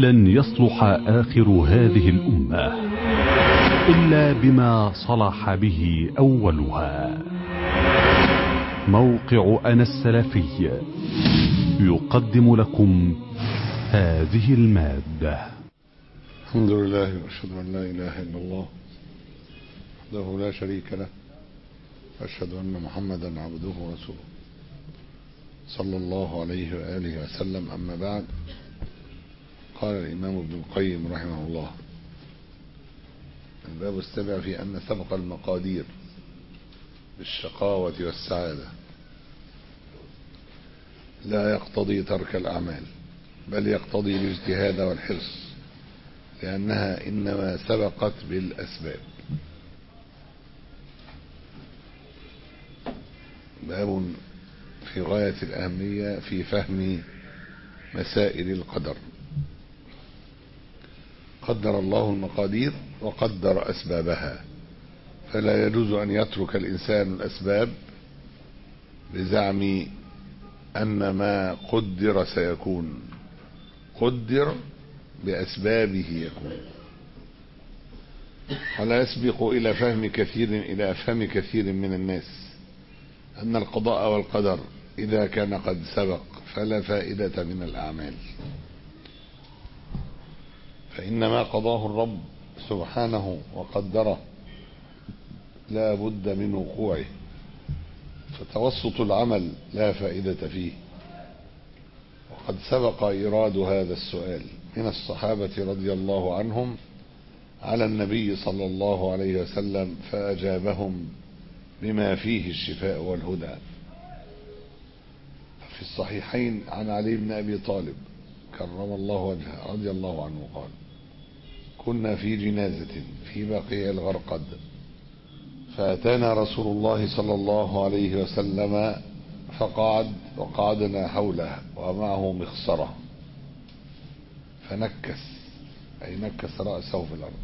لن يصلح آخر هذه الأمة إلا بما صلح به أولها موقع أنا السلفي يقدم لكم هذه المادة الحمد لله واشهد ان لا اله الا الله وحده لا شريك له واشهد ان محمدا عبده ورسوله صلى الله عليه واله وسلم اما بعد قال الامام ابن القيم رحمه الله الباب السابع في ان سبق المقادير بالشقاوه والسعاده لا يقتضي ترك الاعمال بل يقتضي الاجتهاد والحرص لأنها إنما سبقت بالأسباب باب في غاية الأهمية في فهم مسائل القدر قدر الله المقادير وقدر أسبابها فلا يجوز أن يترك الإنسان الأسباب بزعم أن ما قدر سيكون قدر بأسبابه يكون ولا يسبق إلى فهم كثير إلى فهم كثير من الناس أن القضاء والقدر إذا كان قد سبق فلا فائدة من الأعمال فإنما قضاه الرب سبحانه وقدره لا بد من وقوعه فتوسط العمل لا فائدة فيه وقد سبق إيراد هذا السؤال من الصحابة رضي الله عنهم على النبي صلى الله عليه وسلم فأجابهم بما فيه الشفاء والهدى في الصحيحين عن علي بن أبي طالب كرم الله وجهه رضي الله عنه قال كنا في جنازة في بقيع الغرقد فأتانا رسول الله صلى الله عليه وسلم فقعد وقعدنا حوله ومعه مخصرة فنكس أي نكس رأسه في الأرض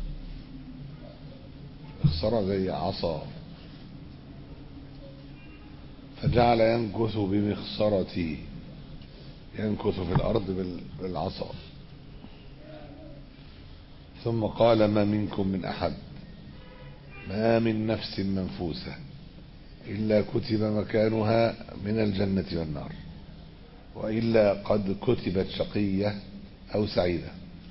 مخصرة زي عصا فجعل ينكث بمخصرته ينكث في الأرض بالعصا ثم قال ما منكم من أحد ما من نفس منفوسه إلا كتب مكانها من الجنة والنار وإلا قد كتبت شقية أو سعيدة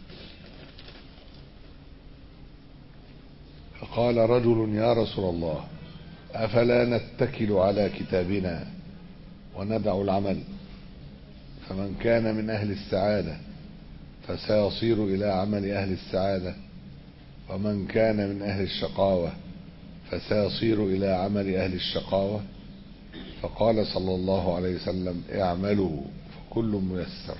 فقال رجل يا رسول الله أفلا نتكل على كتابنا وندع العمل فمن كان من أهل السعادة فسيصير إلى عمل أهل السعادة ومن كان من أهل الشقاوة فسيصير إلى عمل أهل الشقاوة فقال صلى الله عليه وسلم اعملوا فكل ميسر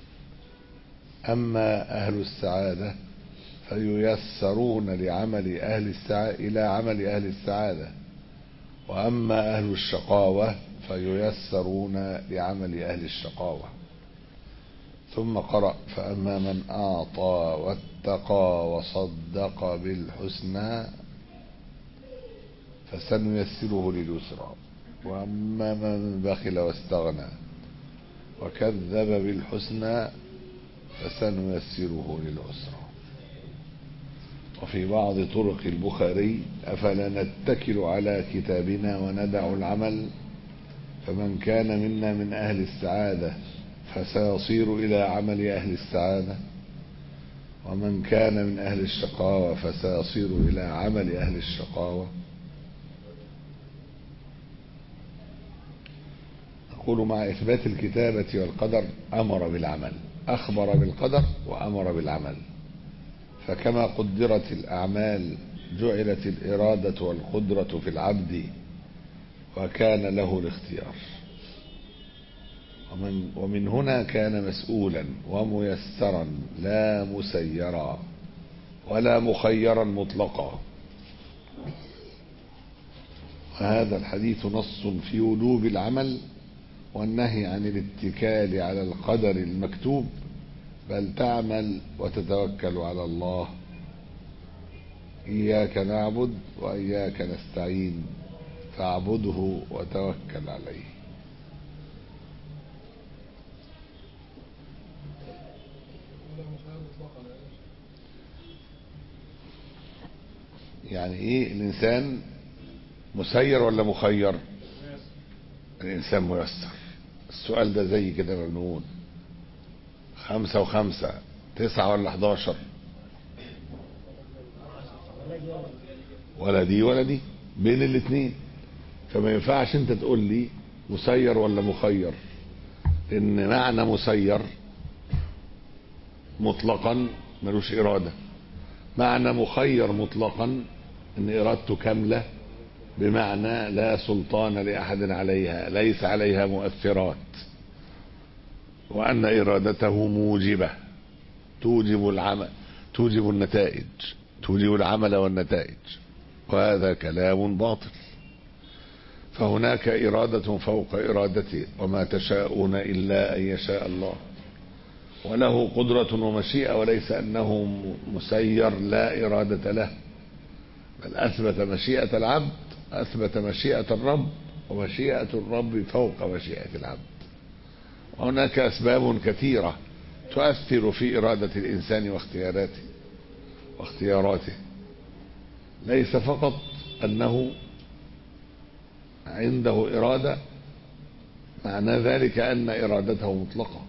أما أهل السعادة فييسرون لعمل أهل السعادة إلى عمل أهل السعادة وأما أهل الشقاوة فييسرون لعمل أهل الشقاوة ثم قرأ فأما من أعطى واتقى وصدق بالحسنى فسنيسره لليسرى واما من بخل واستغنى وكذب بالحسنى فسنيسره للعسرى وفي بعض طرق البخاري افلا نتكل على كتابنا وندع العمل فمن كان منا من اهل السعاده فسيصير الى عمل اهل السعاده ومن كان من اهل الشقاوه فسيصير الى عمل اهل الشقاوه يقول مع إثبات الكتابة والقدر أمر بالعمل أخبر بالقدر وأمر بالعمل فكما قدرت الأعمال جعلت الإرادة والقدرة في العبد وكان له الاختيار ومن, ومن هنا كان مسؤولا وميسرا لا مسيرا ولا مخيرا مطلقا وهذا الحديث نص في وجوب العمل والنهي عن الاتكال على القدر المكتوب بل تعمل وتتوكل على الله إياك نعبد وإياك نستعين فاعبده وتوكل عليه يعني ايه الانسان مسير ولا مخير الانسان ميسر السؤال ده زي كده ما بنقول خمسة وخمسة تسعة ولا حداشر ولا دي ولا دي بين الاثنين فما ينفعش انت تقول لي مسير ولا مخير ان معنى مسير مطلقا ملوش ارادة معنى مخير مطلقا ان ارادته كاملة بمعنى لا سلطان لاحد عليها ليس عليها مؤثرات وان ارادته موجبة توجب العمل توجب النتائج توجب العمل والنتائج وهذا كلام باطل فهناك إرادة فوق إرادته وما تشاءون إلا أن يشاء الله وله قدرة ومشيئة وليس أنه مسير لا إرادة له بل أثبت مشيئة العبد أثبت مشيئة الرب ومشيئة الرب فوق مشيئة العبد وهناك أسباب كثيرة تؤثر في إرادة الإنسان واختياراته واختياراته ليس فقط أنه عنده إرادة معنى ذلك أن إرادته مطلقة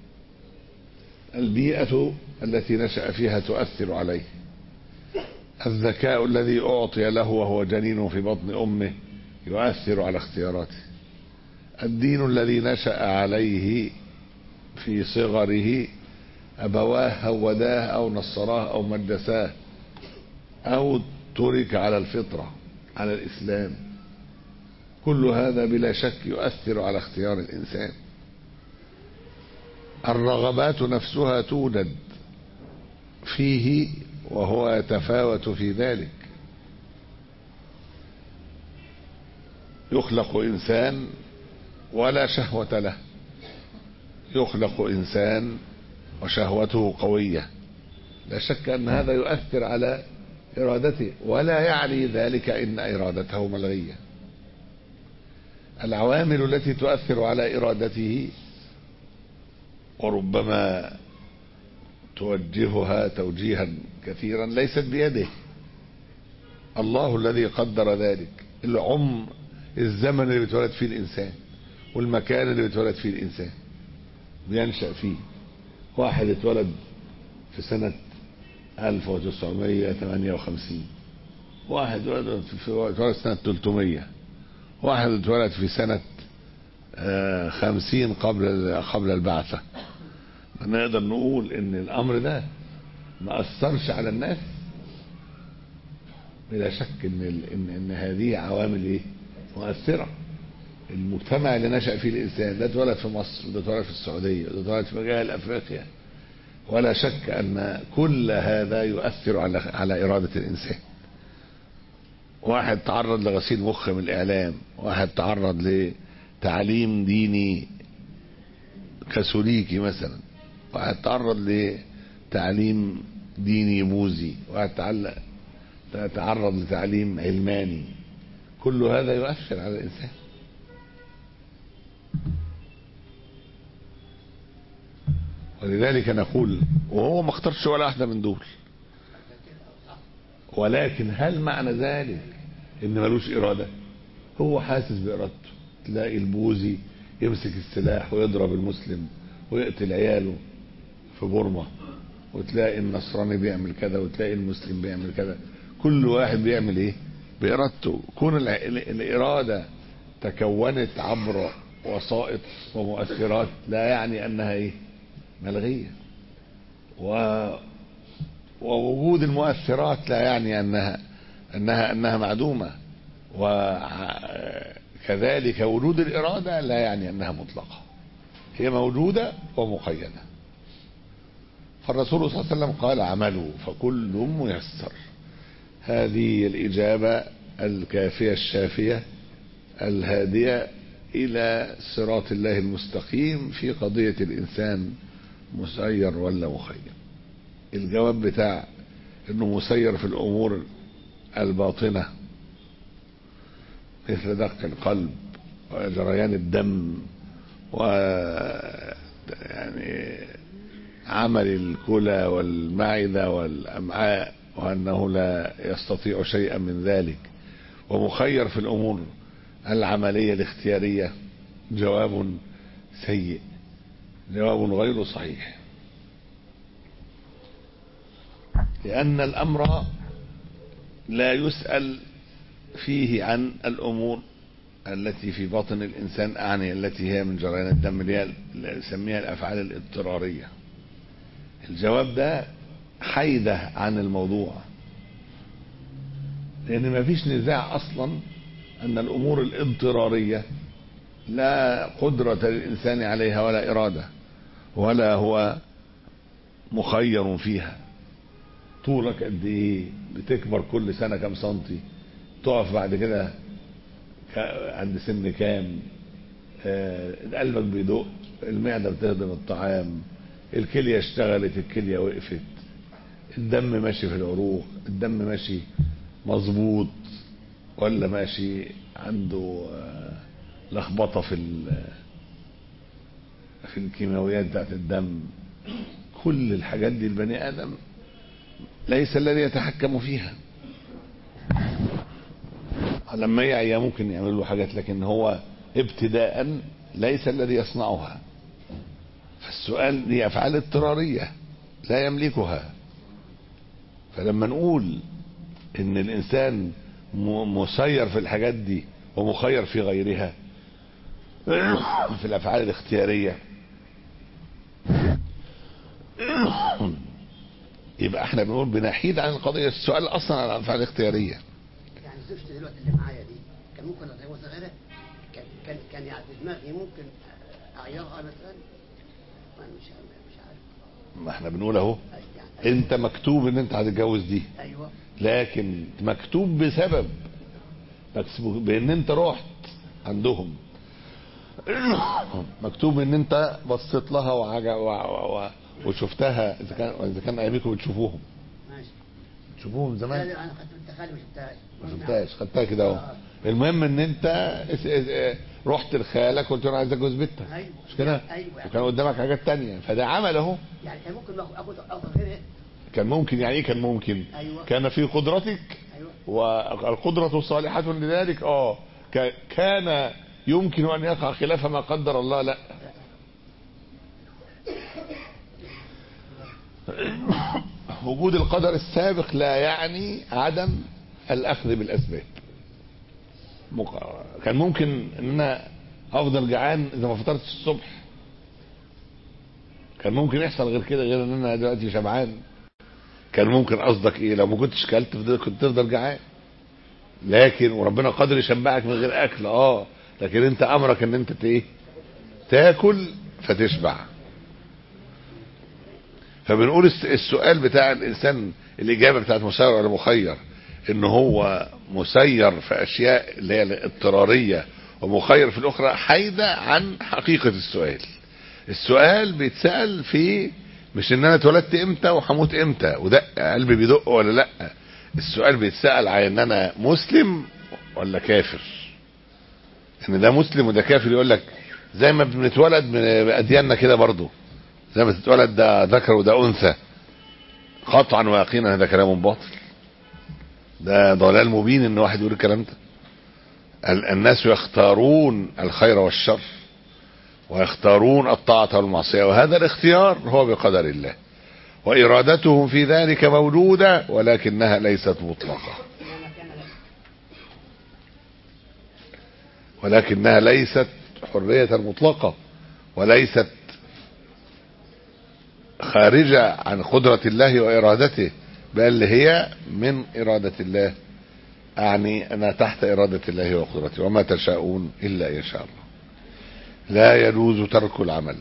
البيئة التي نشأ فيها تؤثر عليه الذكاء الذي أعطي له وهو جنين في بطن أمه يؤثر على اختياراته الدين الذي نشأ عليه في صغره أبواه هوداه أو نصراه أو مجساه أو ترك على الفطرة على الإسلام كل هذا بلا شك يؤثر على اختيار الإنسان الرغبات نفسها توجد فيه وهو يتفاوت في ذلك يخلق إنسان ولا شهوة له يخلق إنسان وشهوته قوية لا شك أن هذا يؤثر على إرادته ولا يعني ذلك إن إرادته ملغية العوامل التي تؤثر على إرادته وربما توجهها توجيها كثيرا ليست بيده الله الذي قدر ذلك العمر الزمن اللي بيتولد فيه الإنسان والمكان اللي بيتولد فيه الإنسان بينشأ فيه واحد اتولد في سنة 1958 واحد اتولد في سنة 300 واحد اتولد في سنة خمسين قبل قبل البعثة نقدر نقول ان الامر ده ما اثرش على الناس بلا شك ان ان ان هذه عوامل ايه مؤثره المجتمع اللي نشأ فيه الانسان ده اتولد في مصر وده اتولد في السعوديه وده اتولد في مجال افريقيا ولا شك ان كل هذا يؤثر على على اراده الانسان واحد تعرض لغسيل مخ من الاعلام واحد تعرض لتعليم ديني كاثوليكي مثلا واحد تعرض لتعليم ديني بوذي واحد تعرض لتعليم علماني كل هذا يؤثر على الانسان ولذلك نقول وهو ما اختارش ولا واحده من دول ولكن هل معنى ذلك ان ملوش اراده هو حاسس بارادته تلاقي البوذي يمسك السلاح ويضرب المسلم ويقتل عياله في بورما وتلاقي النصراني بيعمل كذا وتلاقي المسلم بيعمل كذا كل واحد بيعمل ايه بارادته كون الاراده تكونت عبر وسائط ومؤثرات لا يعني انها ايه ملغيه و ووجود المؤثرات لا يعني انها انها انها معدومه وكذلك وجود الاراده لا يعني انها مطلقه هي موجوده ومقيده فالرسول صلى الله عليه وسلم قال اعملوا فكل ميسر هذه الاجابه الكافيه الشافيه الهاديه الى صراط الله المستقيم في قضيه الانسان مسير ولا مخير الجواب بتاع انه مسير في الامور الباطنه مثل دق القلب وجريان الدم و يعني عمل الكلى والمعدة والأمعاء وأنه لا يستطيع شيئا من ذلك ومخير في الأمور العملية الاختيارية جواب سيء جواب غير صحيح لأن الأمر لا يسأل فيه عن الأمور التي في باطن الإنسان أعني التي هي من جريان الدم اللي هي اللي نسميها الأفعال الاضطرارية الجواب ده حيدة عن الموضوع لأن ما فيش نزاع أصلا أن الأمور الاضطرارية لا قدرة للإنسان عليها ولا إرادة ولا هو مخير فيها طولك قد ايه بتكبر كل سنة كام سنتي تقف بعد كده عند سن كام آه قلبك بيدق المعدة بتهضم الطعام الكلية اشتغلت الكلية وقفت الدم ماشي في العروق الدم ماشي مظبوط ولا ماشي عنده آه لخبطة في في الكيماويات بتاعت الدم كل الحاجات دي البني آدم ليس الذي يتحكم فيها لما يعيا ممكن يعمل له حاجات لكن هو ابتداء ليس الذي يصنعها فالسؤال دي افعال اضطراريه لا يملكها فلما نقول ان الانسان مسير في الحاجات دي ومخير في غيرها في الافعال الاختياريه يبقى احنا بنقول بنحيد عن القضيه السؤال اصلا عن الافعال الاختياريه يعني زوجتي دلوقتي اللي معايا دي كان ممكن اتجوزها غيرها كان كان كان يعني في دماغي ممكن اعيرها مثلا ما مش مش عارف ما احنا بنقول اهو يعني انت مكتوب ان انت هتتجوز دي ايوه لكن مكتوب بسبب مكتوب بان انت رحت عندهم مكتوب ان انت بصيت لها وعجب و... و... و... وشفتها اذا كان اذا كان ايامكم بتشوفوهم ماشي تشوفوهم لا زمان لا انا خدت بنت خالي ما شفتهاش ما شفتهاش خدتها كده اهو المهم ان انت اس- اس- رحت لخالك قلت له انا عايز اتجوز بنتك ايوه مش كده ايوه وكان قدامك حاجات تانية فده عمل اهو يعني كان ممكن اخد اخد اخد غيرها كان ممكن يعني ايه كان ممكن ايوه كان في قدرتك ايوه والقدرة صالحة لذلك اه ك- كان يمكن ان يقع خلاف ما قدر الله لا وجود القدر السابق لا يعني عدم الاخذ بالاسباب مق- كان ممكن ان انا افضل جعان اذا ما فطرتش الصبح كان ممكن يحصل غير كده غير ان انا دلوقتي شبعان كان ممكن قصدك ايه لو ما كنتش كلت فضل- كنت تفضل جعان لكن وربنا قادر يشبعك من غير اكل اه لكن انت امرك ان انت ت- ايه تاكل فتشبع فبنقول الس- السؤال بتاع الانسان الاجابه بتاعت مسير ولا مخير ان هو مسير في اشياء اللي هي الاضطراريه ومخير في الاخرى حيده عن حقيقه السؤال السؤال بيتسال في مش ان انا اتولدت امتى وهموت امتى ودق قلبي بيدق ولا لا السؤال بيتسال على ان انا مسلم ولا كافر ان ده مسلم وده كافر يقول لك زي ما بنتولد من ادياننا كده برضه زي ما تتولد ده ذكر وده انثى قطعا ويقينا هذا كلام باطل ده ضلال مبين ان واحد يقول الكلام ده ال- الناس يختارون الخير والشر ويختارون الطاعة والمعصية وهذا الاختيار هو بقدر الله وإرادتهم في ذلك موجودة ولكنها ليست مطلقة انما كان لا ولكنها ليست حرية مطلقة وليست خارجة عن قدرة الله وإرادته بل هي من إرادة الله أعني أنا تحت إرادة الله وقدرته وما تشاءون إلا إن شاء الله لا يجوز ترك العمل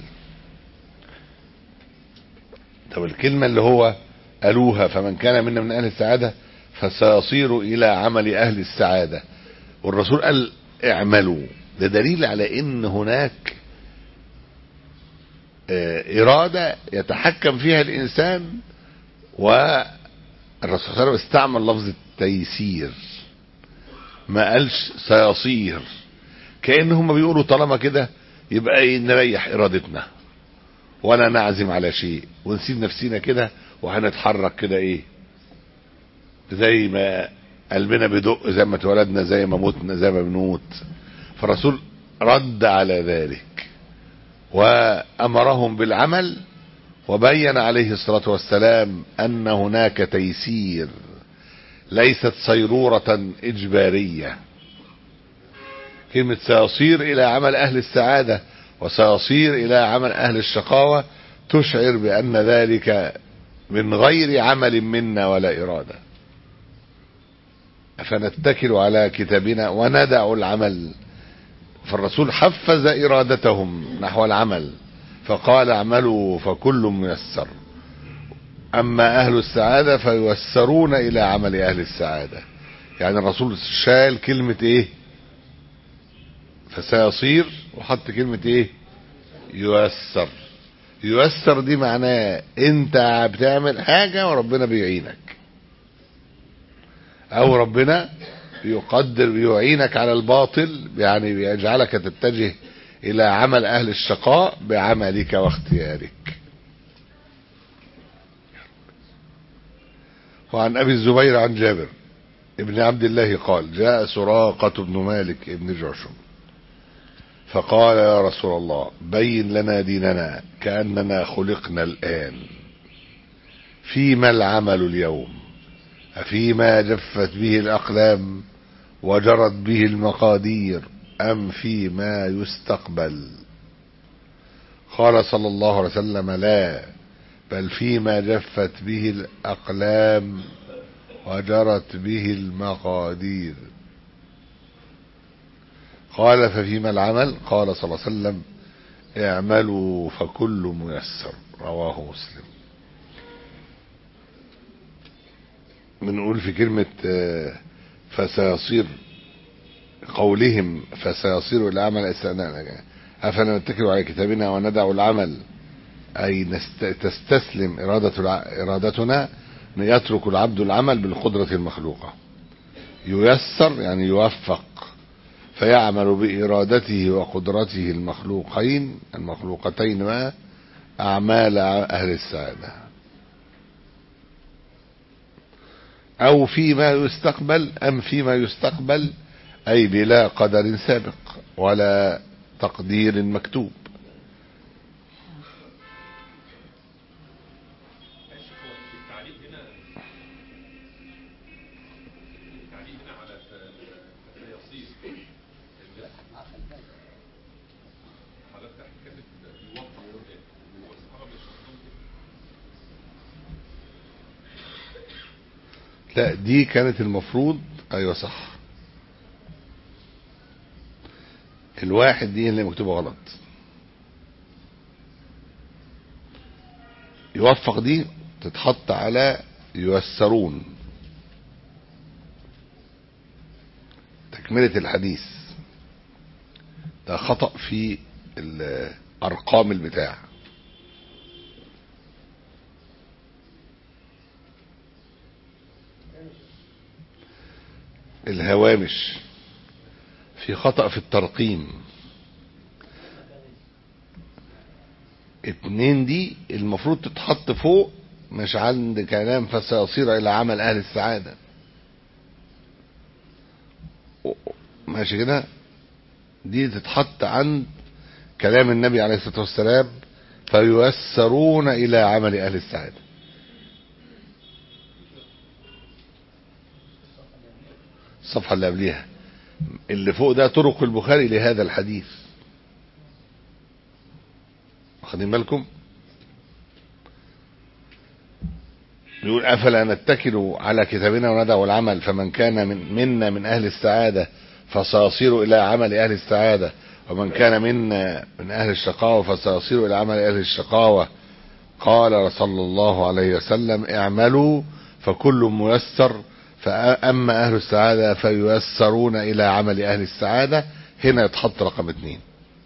طب الكلمة اللي هو قالوها فمن كان منا من أهل السعادة فسيصير إلى عمل أهل السعادة والرسول قال اعملوا ده دليل على ان هناك آه، إرادة يتحكم فيها الإنسان والرسول صلى الله عليه وسلم استعمل لفظ التيسير ما قالش سيصير كأن هم بيقولوا طالما كده يبقى إيه نريح إرادتنا ولا نعزم على شيء ونسيب نفسينا كده وهنتحرك كده ايه زي ما قلبنا بيدق زي ما اتولدنا زي ما متنا زي ما بنموت فالرسول رد على ذلك وامرهم بالعمل وبين عليه الصلاه والسلام ان هناك تيسير ليست صيروره اجباريه كلمه سيصير الى عمل اهل السعاده وسيصير الى عمل اهل الشقاوه تشعر بان ذلك من غير عمل منا ولا اراده فنتكل على كتابنا وندع العمل فالرسول حفز ارادتهم نحو العمل فقال اعملوا فكل ميسر اما اهل السعاده فييسرون الى عمل اهل السعاده يعني الرسول شال كلمه ايه فسيصير وحط كلمه ايه ييسر ييسر دي معناه انت بتعمل حاجه وربنا بيعينك او ربنا يقدر يعينك على الباطل يعني يجعلك تتجه الى عمل اهل الشقاء بعملك واختيارك وعن ابي الزبير عن جابر ابن عبد الله قال جاء سراقة بن مالك ابن جعشم فقال يا رسول الله بين لنا ديننا كأننا خلقنا الآن فيما العمل اليوم أفيما جفت به الأقلام وجرت به المقادير أم فيما يستقبل قال صلى الله عليه وسلم لا بل فيما جفت به الأقلام وجرت به المقادير قال ففيما العمل قال صلى الله عليه وسلم اعملوا فكل ميسر رواه مسلم بنقول في كلمة فسيصير قولهم فسيصير العمل استئنانا أفلا نتكل على كتابنا وندع العمل أي نست... تستسلم إرادة الع... إرادتنا يترك العبد العمل بالقدرة المخلوقة ييسر يعني يوفق فيعمل بإرادته وقدرته المخلوقين المخلوقتين ما أعمال أهل السعادة أو فيما يستقبل أم فيما يستقبل أي بلا قدر سابق ولا تقدير مكتوب لا دي كانت المفروض ايوه صح الواحد دي اللي مكتوبه غلط يوفق دي تتحط على ييسرون تكملة الحديث ده خطأ في الأرقام البتاع الهوامش في خطأ في الترقيم اتنين دي المفروض تتحط فوق مش عند كلام فسيصير الى عمل اهل السعادة ماشي كده دي تتحط عند كلام النبي عليه الصلاة والسلام فييسرون الى عمل اهل السعادة الصفحة اللي قبليها اللي فوق ده طرق البخاري لهذا الحديث واخدين بالكم يقول افلا نتكل على كتابنا وندع العمل فمن كان من منا من اهل السعاده فسيصير الى عمل اهل السعاده ومن كان منا من اهل الشقاوه فسيصير الى عمل اهل الشقاوه قال صلى الله عليه وسلم اعملوا فكل ميسر فأما أهل السعادة فييسرون إلى عمل أهل السعادة هنا يتحط رقم اثنين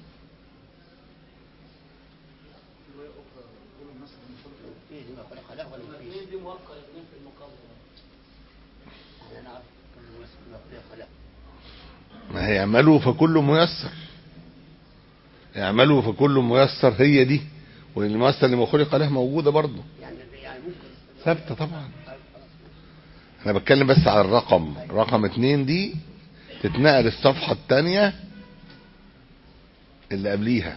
ما هي اعملوا فكل ميسر اعملوا فكل ميسر هي دي والممثل لما خلق له موجودة برضه يعني يعني ممكن ثابتة طبعا انا بتكلم بس على الرقم رقم اتنين دي تتنقل الصفحة التانية اللي قبليها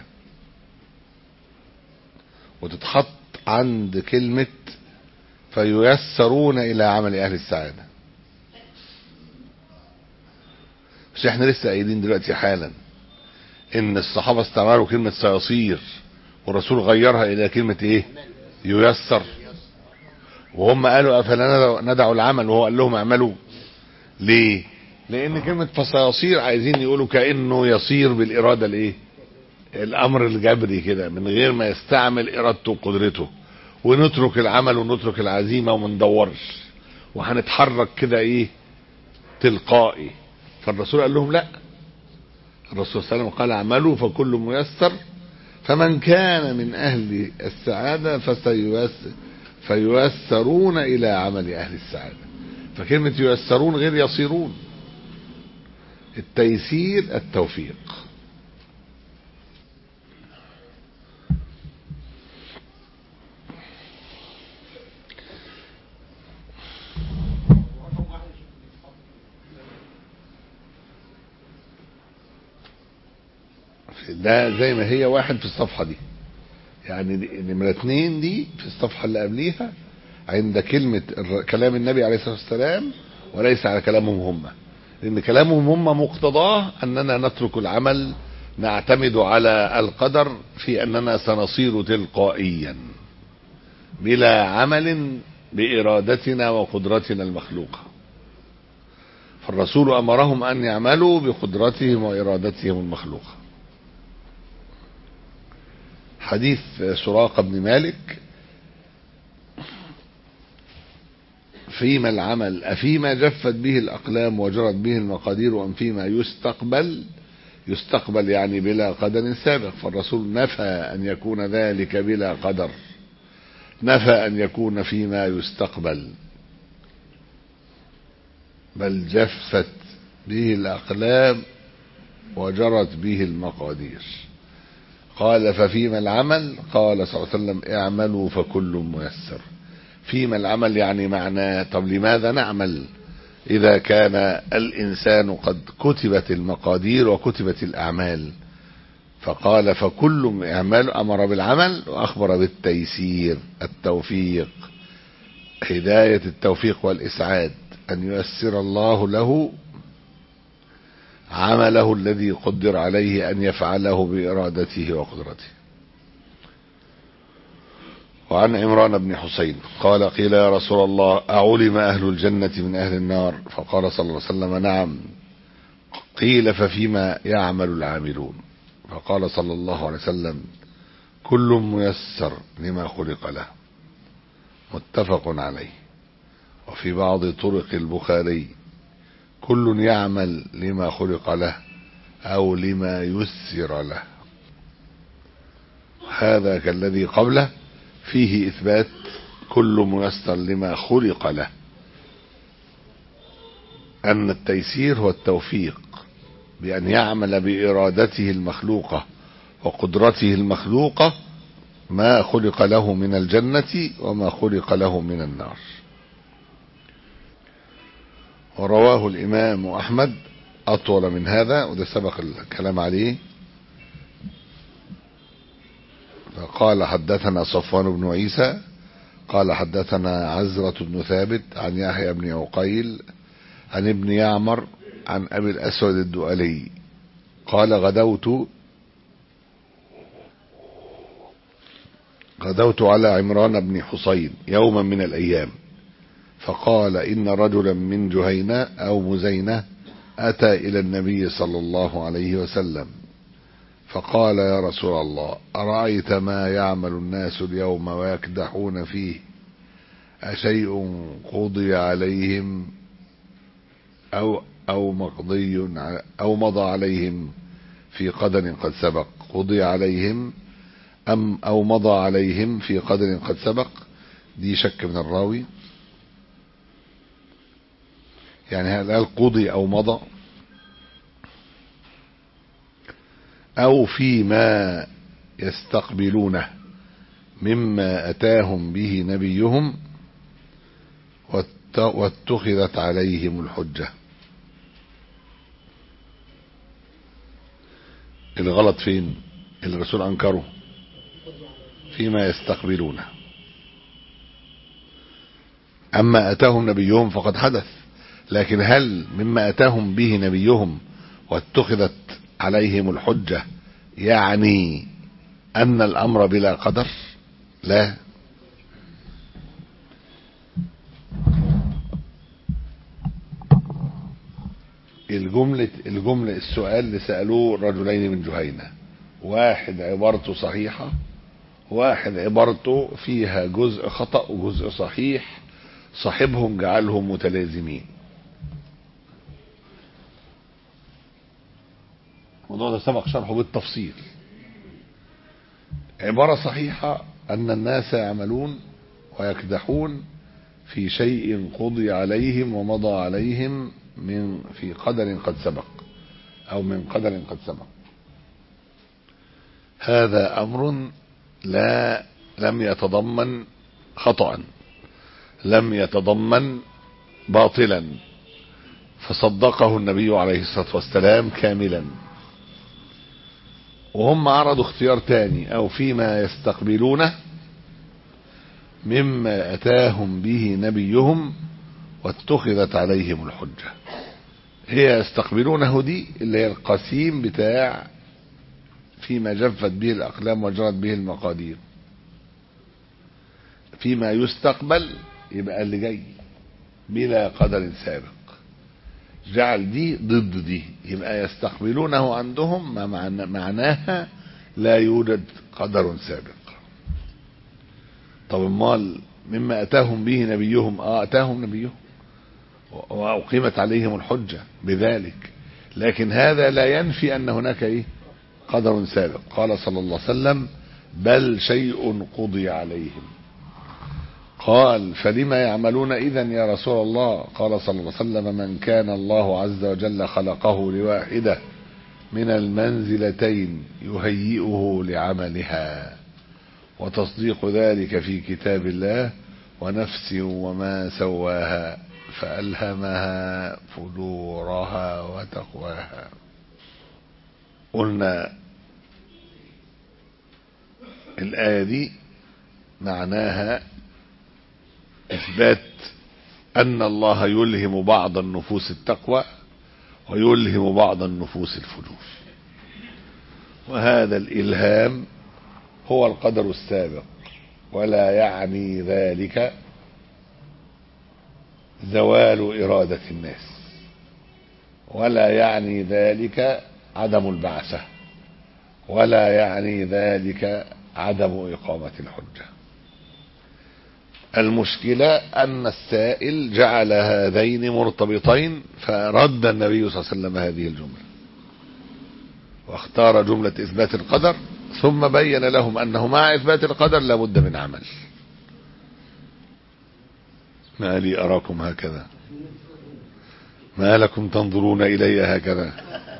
وتتحط عند كلمة فييسرون الى عمل اهل السعادة مش احنا لسه قايلين دلوقتي حالا ان الصحابة استعملوا كلمة سيصير والرسول غيرها الى كلمة ايه ييسر وهم قالوا افلا ندع العمل وهو قال لهم اعملوا ليه لان كلمة فسيصير عايزين يقولوا كأنه يصير بالارادة الايه الامر الجبري كده من غير ما يستعمل ارادته وقدرته ونترك العمل ونترك العزيمة وما ندورش وهنتحرك كده ايه تلقائي فالرسول قال لهم لا الرسول صلى الله عليه وسلم قال اعملوا فكل ميسر فمن كان من اهل السعادة فسييسر فييسرون الى عمل اهل السعادة فكلمة ييسرون غير يصيرون التيسير التوفيق ده زي ما هي واحد في الصفحة دي يعني نمرة اتنين دي في الصفحة اللي قبليها عند كلمة الر- كلام النبي عليه الصلاة والسلام وليس على كلامهم هم لأن كلامهم هم مقتضاه أننا نترك العمل نعتمد على القدر في أننا سنصير تلقائيا بلا عمل بإرادتنا وقدرتنا المخلوقة فالرسول أمرهم أن يعملوا بقدرتهم وإرادتهم المخلوقة حديث سراقة بن مالك فيما العمل أفيما جفت به الأقلام وجرت به المقادير أم فيما يستقبل يستقبل يعني بلا قدر سابق فالرسول نفى أن يكون ذلك بلا قدر نفى أن يكون فيما يستقبل بل جفت به الأقلام وجرت به المقادير قال ففيما العمل قال صلى الله عليه وسلم اعملوا فكل ميسر فيما العمل يعني معناه طب لماذا نعمل إذا كان الإنسان قد كتبت المقادير وكتبت الأعمال فقال فكل اعمال أمر بالعمل وأخبر بالتيسير التوفيق هداية التوفيق والإسعاد أن ييسر الله له عمله الذي قدر عليه أن يفعله بإرادته وقدرته وعن عمران بن حسين قال قيل يا رسول الله أعلم أهل الجنة من أهل النار فقال صلى الله عليه وسلم نعم قيل ففيما يعمل العاملون فقال صلى الله عليه وسلم كل ميسر لما خلق له متفق عليه وفي بعض طرق البخاري كل يعمل لما خلق له او لما يسر له هذا كالذي قبله فيه اثبات كل ميسر لما خلق له ان التيسير هو التوفيق بان يعمل بارادته المخلوقه وقدرته المخلوقه ما خلق له من الجنه وما خلق له من النار ورواه الإمام أحمد أطول من هذا وده سبق الكلام عليه فقال حدثنا صفوان بن عيسى قال حدثنا عزرة بن ثابت عن يحيى بن عقيل عن ابن يعمر عن أبي الأسود الدؤلي قال غدوت غدوت على عمران بن حصين يوما من الأيام فقال إن رجلا من جهينة أو مزينة أتى إلى النبي صلى الله عليه وسلم فقال يا رسول الله أرأيت ما يعمل الناس اليوم ويكدحون فيه أشيء قضي عليهم أو أو مقضي أو مضى عليهم في قدر قد سبق قضي عليهم أم أو مضى عليهم في قدر قد سبق دي شك من الراوي يعني هل قال قضي او مضى او فيما يستقبلونه مما أتاهم به نبيهم وات- واتخذت عليهم الحجة الغلط فين الرسول أنكره فيما يستقبلونه أما أتاهم نبيهم فقد حدث لكن هل مما أتاهم به نبيهم واتخذت عليهم الحجة يعني أن الأمر بلا قدر لا الجملة الجملة السؤال اللي سألوه الرجلين من جهينة واحد عبارته صحيحة واحد عبارته فيها جزء خطأ وجزء صحيح صاحبهم جعلهم متلازمين الموضوع ده سبق شرحه بالتفصيل عبارة صحيحة أن الناس يعملون ويكدحون في شيء قضي عليهم ومضى عليهم من في قدر قد سبق أو من قدر قد سبق هذا أمر لا لم يتضمن خطأ لم يتضمن باطلا فصدقه النبي عليه الصلاة والسلام كاملا وهم عرضوا اختيار تاني او فيما يستقبلونه مما اتاهم به نبيهم واتخذت عليهم الحجة هي يستقبلونه دي اللي هي القسيم بتاع فيما جفت به الاقلام وجرت به المقادير فيما يستقبل يبقى اللي جاي بلا قدر سابق جعل دي ضد دي يبقى يستقبلونه عندهم ما معنى معناها لا يوجد قدر سابق طب امال مما اتاهم به نبيهم اه اتاهم نبيهم واقيمت عليهم الحجه بذلك لكن هذا لا ينفي ان هناك ايه قدر سابق قال صلى الله عليه وسلم بل شيء قضي عليهم قال فلما يعملون اذا يا رسول الله قال صلى الله عليه وسلم من كان الله عز وجل خلقه لواحده من المنزلتين يهيئه لعملها وتصديق ذلك في كتاب الله ونفس وما سواها فألهمها فجورها وتقواها قلنا الآية دي معناها إثبات أن الله يلهم بعض النفوس التقوى ويلهم بعض النفوس الفجور وهذا الإلهام هو القدر السابق ولا يعني ذلك زوال إرادة الناس ولا يعني ذلك عدم البعثة ولا يعني ذلك عدم إقامة الحجة المشكلة أن السائل جعل هذين مرتبطين فرد النبي صلى الله عليه وسلم هذه الجملة واختار جملة إثبات القدر ثم بين لهم أنه مع إثبات القدر لابد من عمل ما لي أراكم هكذا ما لكم تنظرون إلي هكذا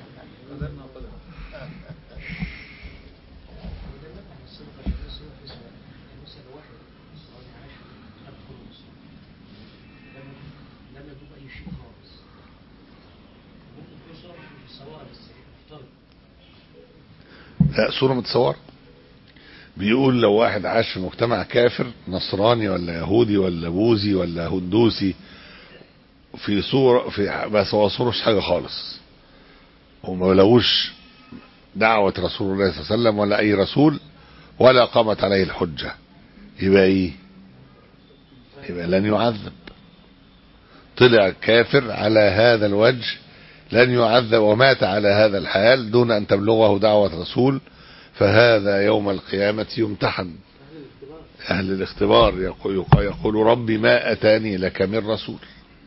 لا صورة متصورة بيقول لو واحد عاش في مجتمع كافر نصراني ولا يهودي ولا بوذي ولا هندوسي في صورة في بس هو صورة مش حاجة خالص وما لقوش دعوة رسول الله صلى الله عليه وسلم ولا أي رسول ولا قامت عليه الحجة يبقى إيه؟ يبقى لن يعذب طلع كافر على هذا الوجه لن يعذب ومات على هذا الحال دون أن تبلغه دعوة رسول فهذا يوم القيامة يمتحن أهل الاختبار يقول, يقول ربي ما أتاني لك من رسول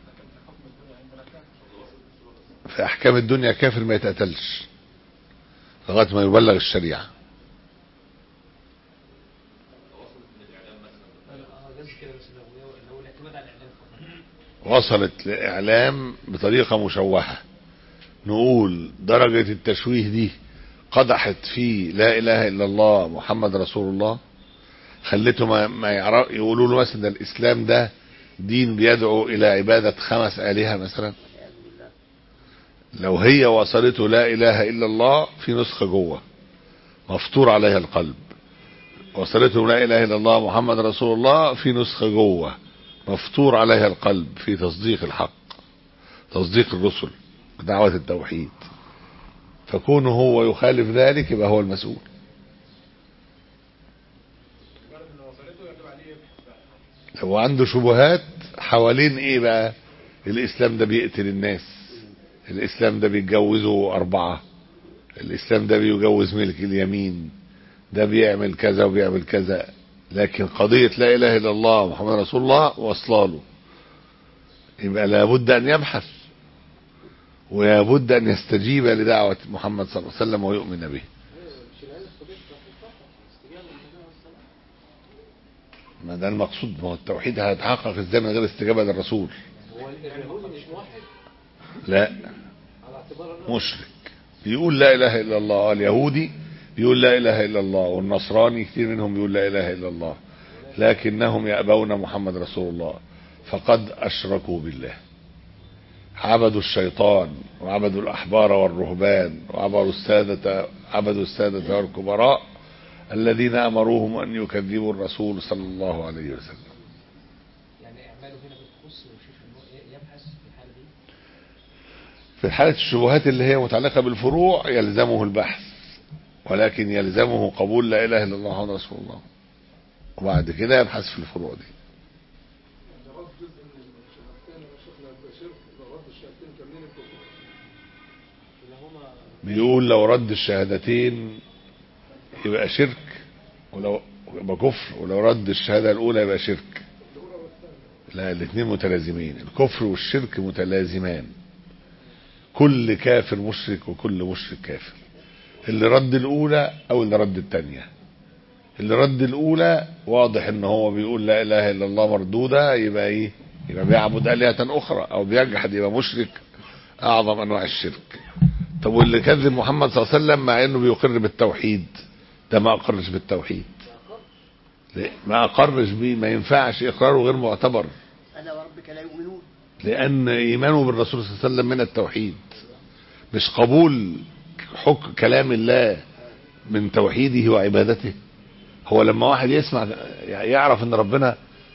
في أحكام الدنيا كافر ما يتقتلش لغاية ما يبلغ الشريعة وصلت لإعلام بطريقة مشوهة نقول درجة التشويه دي قدحت في لا إله إلا الله محمد رسول الله خليته ما, ما يعرف يقولوا له مثلا ده الاسلام ده دين بيدعو الى عباده خمس الهه مثلا والعياذ بالله لو هي وصلته لا اله الا الله في نسخه جوه مفطور عليها القلب وصلته لا اله الا الله محمد رسول الله في نسخه جوه مفطور عليها القلب في تصديق الحق تصديق الرسل دعوه التوحيد فكونه هو يخالف ذلك يبقى هو المسؤول هو عنده شبهات حوالين ايه بقى الاسلام ده بيقتل الناس الاسلام ده بيتجوزوا اربعة الاسلام ده بيجوز ملك اليمين ده بيعمل كذا وبيعمل كذا لكن قضية لا اله الا الله محمد رسول الله واصلاله يبقى لابد ان يبحث ولابد ان يستجيب لدعوة محمد صلى الله عليه وسلم ويؤمن به ما ده المقصود ما هو التوحيد هيتحقق ازاي من غير استجابه للرسول هو اليهودي مش موحد لا على اعتبار انه مشرك بيقول لا اله الا الله اليهودي بيقول لا اله الا الله والنصراني كتير منهم بيقول لا اله الا الله لكنهم يأبون محمد رسول الله فقد اشركوا بالله عبدوا الشيطان وعبدوا الاحبار والرهبان وعبدوا السادة عبدوا السادة والكبراء الذين امروهم ان يكذبوا الرسول صلى الله عليه وسلم يعني اعماله هنا بتخص ويشوف انه يبحث في الحاله دي في حالة الشبهات اللي هي متعلقة بالفروع يلزمه البحث ولكن يلزمه قبول لا إله إلا الله محمد رسول الله وبعد كده يبحث في الفروع دي اللي هما بيقول لو رد الشهادتين يبقى شرك ولو يبقى كفر ولو رد الشهادة الأولى يبقى شرك لا الاثنين متلازمين الكفر والشرك متلازمان كل كافر مشرك وكل مشرك كافر اللي رد الأولى أو اللي رد الثانية اللي رد الأولى واضح إن هو بيقول لا إله إلا الله مردودة يبقى إيه يبقى بيعبد آلهة أخرى أو بيجحد يبقى مشرك أعظم أنواع الشرك طب واللي كذب محمد صلى الله عليه وسلم مع انه بيقر بالتوحيد ده ما اقرش بالتوحيد ليه؟ ما اقرش بيه ما ينفعش اقراره غير معتبر ألا وربك لا يؤمنون لان ايمانه بالرسول صلى الله عليه وسلم من التوحيد مش قبول حكم كلام الله من توحيده وعبادته هو لما واحد يسمع يعرف ان ربنا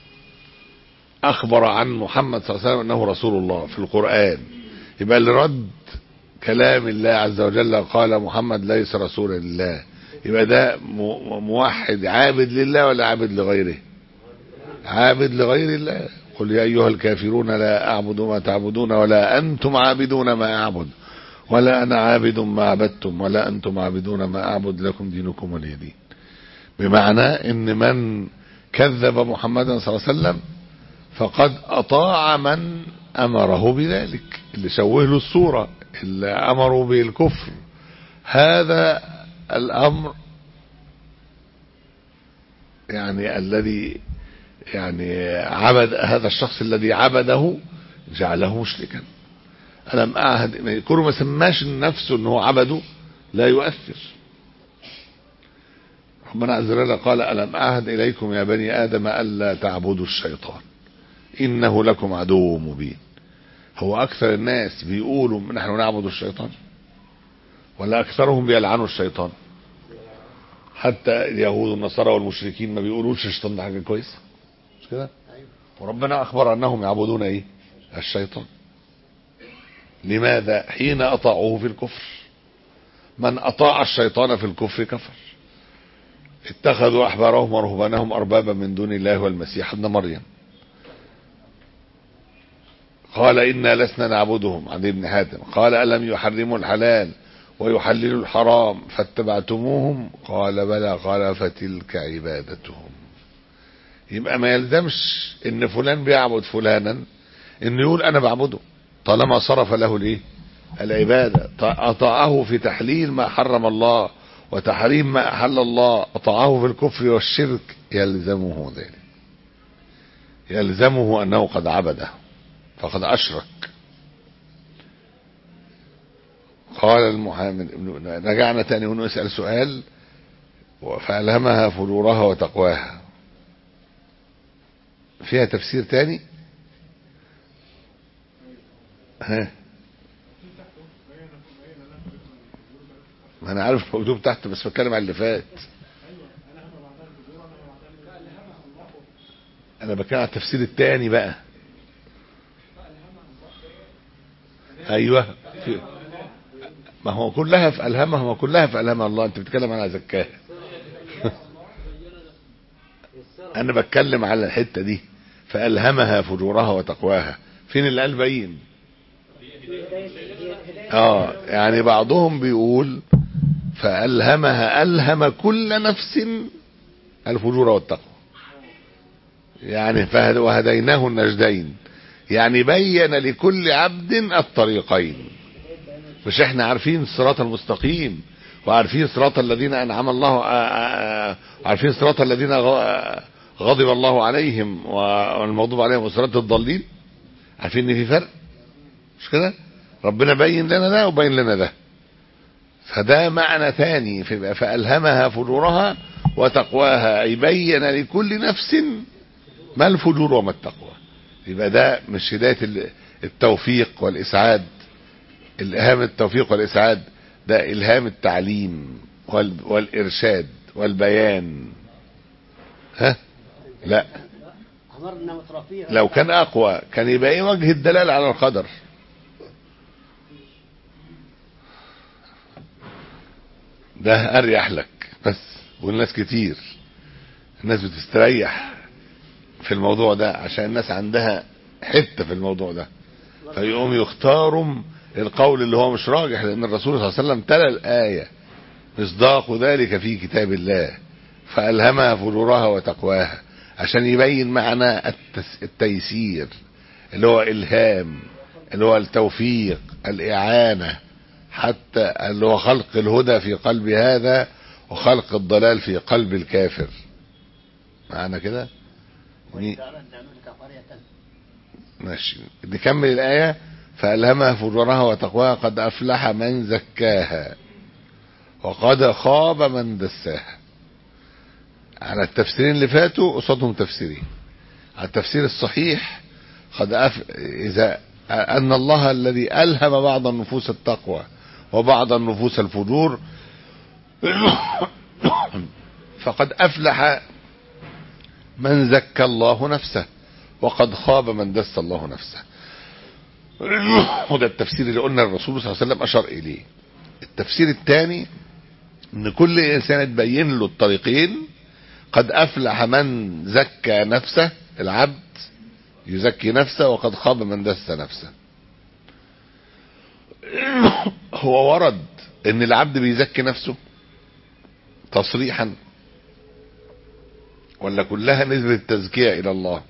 اخبر عن محمد صلى الله عليه وسلم انه رسول الله في القرآن يبقى اللي رد كلام الله عز وجل قال محمد ليس رسولا لله يبقى ده م- موحد عابد لله ولا عابد لغيره عابد لغير الله قل يا أيها الكافرون لا أعبد ما تعبدون ولا أنتم عابدون ما أعبد ولا أنا عابد ما عبدتم ولا أنتم عابدون ما أعبد لكم دينكم ولي دين بمعنى ان من كذب محمدا صلى الله عليه وسلم فقد اطاع من امره بذلك اللي شوه له الصورة اللي امره بالكفر هذا الامر يعني الذي يعني عبد هذا الشخص الذي عبده جعله مشركا ألم أعهد كونه ما سماش نفسه أنه عبده لا يؤثر ربنا عز وجل قال ألم أعهد إليكم يا بني آدم ألا تعبدوا الشيطان إنه لكم عدو مبين هو أكثر الناس بيقولوا نحن نعبد الشيطان ولا أكثرهم بيلعنوا الشيطان حتى اليهود والنصارى والمشركين ما بيقولوش الشيطان ده حاجة كويسة مش كده أيوة. وربنا أخبر أنهم يعبدون إيه الشيطان لماذا حين أطاعوه في الكفر من أطاع الشيطان في الكفر كفر اتخذوا أحبارهم ورهبانهم أربابا من دون الله والمسيح ابن مريم قال إنا لسنا نعبدهم عن ابن حاتم قال ألم يحرموا الحلال ويحللوا الحرام فاتبعتموهم قال بلى قال فتلك عبادتهم يبقى ما يلزمش ان فلان بيعبد فلانا انه يقول انا بعبده طالما صرف له الايه العبادة اطاعه في تحليل ما حرم الله وتحريم ما احل الله اطاعه في الكفر والشرك يلزمه ذلك يلزمه انه قد عبده فقد اشرك قال المحامد رجعنا تاني ونسأل سؤال فألهمها فجورها وتقواها فيها تفسير تاني ها ما انا عارف مكتوب تحت بس بتكلم على اللي فات انا بتكلم على التفسير التاني بقى ايوه في ما هو كلها في الهمها ما كلها في الهمها الله انت بتتكلم على زكاها انا بتكلم على الحته دي فالهمها فجورها وتقواها فين اللي قال بين اه يعني بعضهم بيقول فالهمها الهم كل نفس الفجور والتقوى يعني فهد وهديناه النجدين يعني بين لكل عبد الطريقين مش احنا عارفين الصراط المستقيم وعارفين صراط الذين انعم الله عارفين صراط الذين غضب الله عليهم والمغضوب عليهم وصراط الضالين عارفين ان في فرق مش كده ربنا بين لنا ده وبين لنا ده فده معنى ثاني فألهمها فجورها وتقواها أي بين لكل نفس ما الفجور وما التقوى يبقى ده مش هداية التوفيق والإسعاد الإلهام التوفيق والإسعاد ده إلهام التعليم والإرشاد والبيان ها لا أمرنا مترفيه لو كان أقوى كان يبقى إيه وجه الدلال على القدر ده أريح لك بس والناس كتير الناس بتستريح في الموضوع ده عشان الناس عندها حتة في الموضوع ده فيقوم يختاروا القول اللي هو مش راجح لأن الرسول صلى الله عليه وسلم تلا الآية مصداق ذلك في كتاب الله فألهمها فجورها وتقواها عشان يبين معنى التس... التيسير اللي هو إلهام اللي هو التوفيق الإعانة حتى اللي هو خلق الهدى في قلب هذا وخلق الضلال في قلب الكافر معنى كده ماشي نكمل الآية فألهمها فجورها وتقواها قد أفلح من زكاها وقد خاب من دساها على التفسيرين اللي فاتوا قصادهم تفسيرين على التفسير الصحيح قد أف... إذا أن الله الذي ألهم بعض النفوس التقوى وبعض النفوس الفجور فقد أفلح من زكى الله نفسه وقد خاب من دس الله نفسه وده التفسير اللي قلنا الرسول صلى الله عليه وسلم أشار إليه التفسير الثاني ان كل انسان تبين له الطريقين قد افلح من زكى نفسه العبد يزكي نفسه وقد خاب من دس نفسه هو ورد ان العبد بيزكي نفسه تصريحا ولا كلها نسبة التزكية الى الله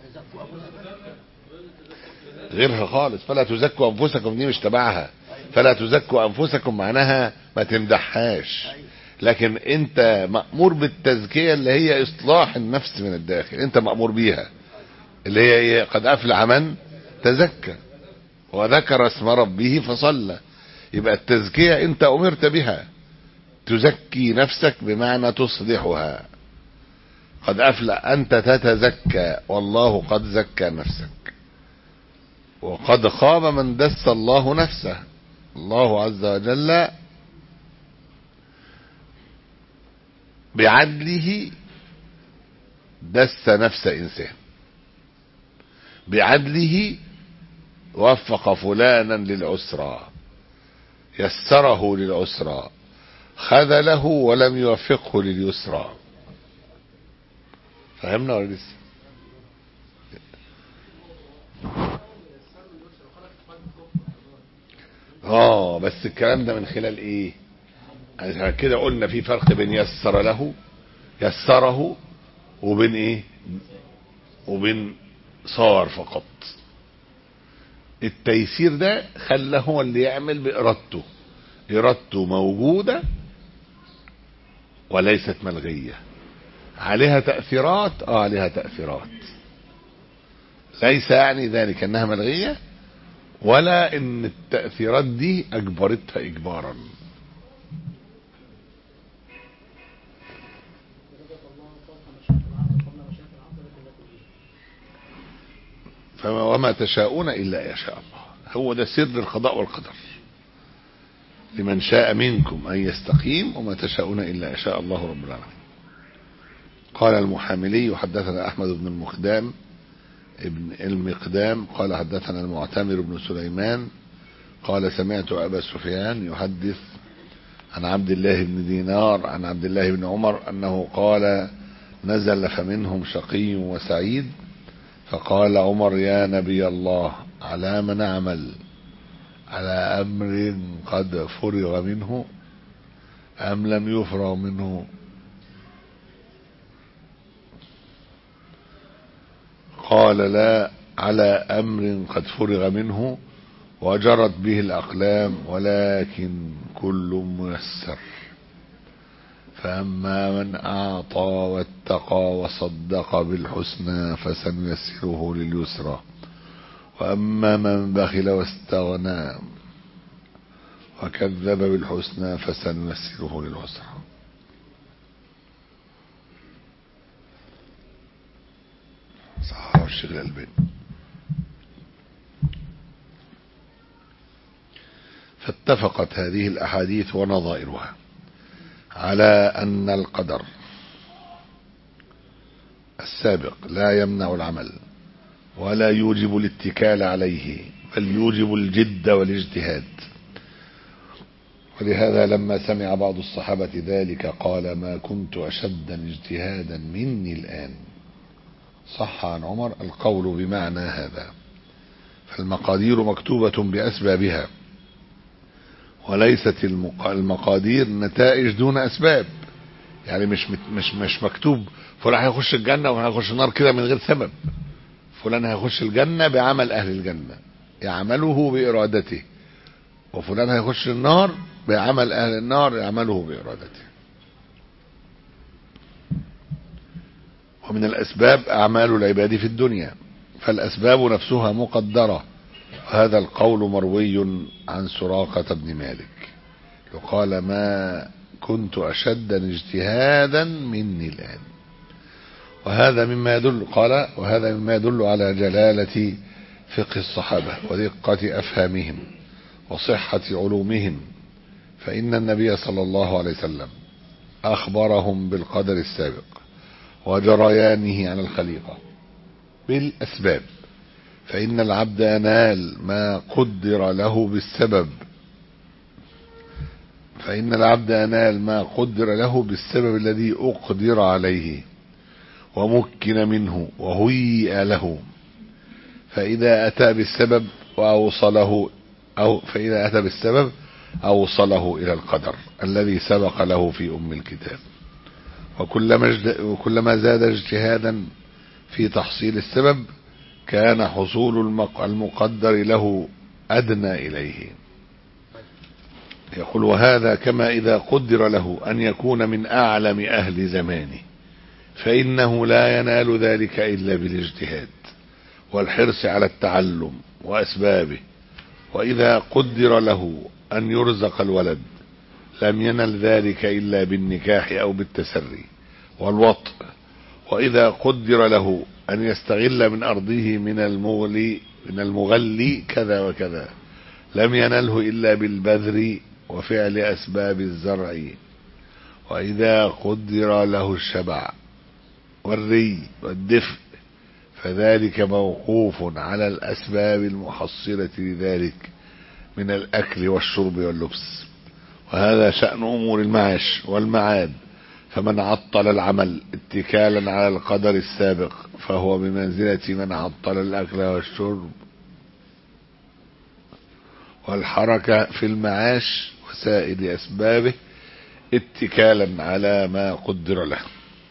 غيرها خالص فلا تزكوا انفسكم دي مش تبعها فلا تزكوا انفسكم معناها ما تمدحهاش لكن انت مأمور بالتزكية اللي هي اصلاح النفس من الداخل انت مأمور بيها اللي هي ايه قد افلح من تزكى وذكر اسم ربه فصلى يبقى التزكية انت امرت بها تزكي نفسك بمعنى تصلحها قد افلح انت تتزكى والله قد زكى نفسك وقد خاب من دس الله نفسه الله عز وجل بعدله دس نفس انسان بعدله وفق فلانا للعسرى يسره للعسرى خذله ولم يوفقه لليسرى فهمنا ولا لسه اه بس الكلام ده من خلال ايه عشان كده قلنا في فرق بين يسر له يسره وبين ايه وبين صار فقط التيسير ده خلى هو اللي يعمل بإرادته إرادته موجودة وليست ملغية عليها تأثيرات اه عليها تأثيرات ليس يعني ذلك انها ملغية ولا ان التأثيرات دي اجبرتها اجبارا فما وما تشاءون إلا يشاء الله هو ده سر القضاء والقدر لمن شاء منكم أن يستقيم وما تشاءون إلا يشاء الله رب العالمين قال المحاملي حدثنا أحمد بن المقدام ابن المقدام قال حدثنا المعتمر بن سليمان قال سمعت أبا سفيان يحدث عن عبد الله بن دينار عن عبد الله بن عمر أنه قال نزل فمنهم شقي وسعيد فقال عمر يا نبي الله على ما نعمل على أمر قد فرغ منه أم لم يفرغ منه قال لا على أمر قد فرغ منه وجرت به الأقلام ولكن كل ميسر فأما من أعطى واتقى وصدق بالحسنى فسنيسره لليسرى وأما من بخل واستغنى وكذب بالحسنى فسنيسره للعسرى صححه الشيخ الألباني فاتفقت هذه الأحاديث ونظائرها على أن القدر السابق لا يمنع العمل ولا يوجب الاتكال عليه بل يوجب الجد والاجتهاد ولهذا لما سمع بعض الصحابة ذلك قال ما كنت أشد اجتهادا مني الآن صح عن عمر القول بمعنى هذا فالمقادير مكتوبة بأسبابها وليست المقادير نتائج دون أسباب يعني مش مش مش مكتوب فلان هيخش الجنة وفلان هيخش النار كده من غير سبب فلان هيخش الجنة بعمل أهل الجنة يعمله بإرادته وفلان هيخش النار بعمل أهل النار يعمله بإرادته ومن الأسباب أعمال العباد في الدنيا فالأسباب نفسها مقدرة وهذا القول مروي عن سراقة بن مالك يقال ما كنت أشد اجتهادا مني الآن وهذا مما يدل قال وهذا مما يدل على جلالة فقه الصحابة ودقة أفهامهم وصحة علومهم فإن النبي صلى الله عليه وسلم أخبرهم بالقدر السابق وجريانه على الخليقة بالأسباب فإن العبد ينال ما قدر له بالسبب فإن العبد ينال ما قدر له بالسبب الذي أقدر عليه ومكن منه وهيئ له فإذا أتى بالسبب وأوصله أو فإذا أتى بالسبب أوصله إلى القدر الذي سبق له في أم الكتاب وكلما, وكلما زاد اجتهادا في تحصيل السبب كان حصول المقدر له أدنى إليه يقول وهذا كما إذا قدر له أن يكون من أعلم أهل زمانه فإنه لا ينال ذلك إلا بالاجتهاد والحرص على التعلم وأسبابه وإذا قدر له أن يرزق الولد لم ينل ذلك إلا بالنكاح أو بالتسري والوطء وإذا قدر له أن يستغل من أرضه من المغلي من المغلي كذا وكذا لم ينله إلا بالبذر وفعل أسباب الزرع وإذا قدر له الشبع والري والدفء فذلك موقوف على الأسباب المحصلة لذلك من الأكل والشرب واللبس وهذا شأن أمور المعاش والمعاد فمن عطل العمل اتكالا على القدر السابق فهو بمنزلة من عطل الأكل والشرب والحركة في المعاش وسائر أسبابه اتكالا على ما قدر له